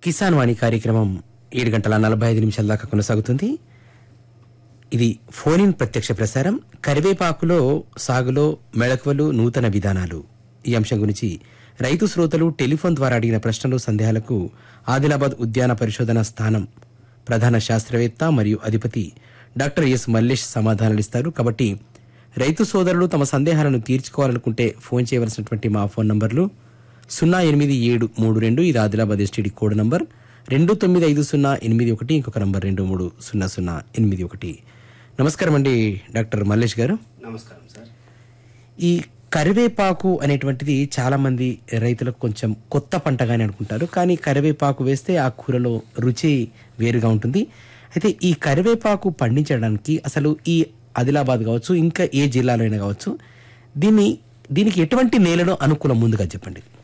కిసాన్ వాణి కార్యక్రమం ఏడు గంటల నలభై ఐదు నిమిషాల దాకా కొనసాగుతుంది ఇది ఫోన్ ఇన్ ప్రత్యక్ష ప్రసారం కరివేపాకులో సాగులో మెళకువలు నూతన విధానాలు ఈ అంశం గురించి రైతు శ్రోతలు టెలిఫోన్ ద్వారా అడిగిన ప్రశ్నలు సందేహాలకు ఆదిలాబాద్ ఉద్యాన పరిశోధన స్థానం ప్రధాన శాస్త్రవేత్త మరియు అధిపతి డాక్టర్ ఎస్ మల్లేష్ సమాధానాలిస్తారు కాబట్టి రైతు సోదరులు తమ సందేహాలను తీర్చుకోవాలనుకుంటే ఫోన్ చేయవలసినటువంటి మా ఫోన్ నంబర్లు సున్నా ఎనిమిది ఏడు మూడు రెండు ఇది ఆదిలాబాద్ ఎస్టీడీ కోడ్ నంబర్ రెండు తొమ్మిది ఐదు సున్నా ఎనిమిది ఒకటి ఇంకొక నంబర్ రెండు మూడు సున్నా సున్నా ఎనిమిది ఒకటి నమస్కారం అండి డాక్టర్ మల్లేష్ గారు నమస్కారం సార్ ఈ కరివేపాకు అనేటువంటిది చాలా మంది రైతులకు కొంచెం కొత్త పంటగానే అనుకుంటారు కానీ కరివేపాకు వేస్తే ఆ కూరలో రుచి వేరుగా ఉంటుంది అయితే ఈ కరివేపాకు పండించడానికి అసలు ఈ ఆదిలాబాద్ కావచ్చు ఇంకా ఏ జిల్లాలో అయినా కావచ్చు దీన్ని దీనికి ఎటువంటి నేలలో అనుకూలం ముందుగా చెప్పండి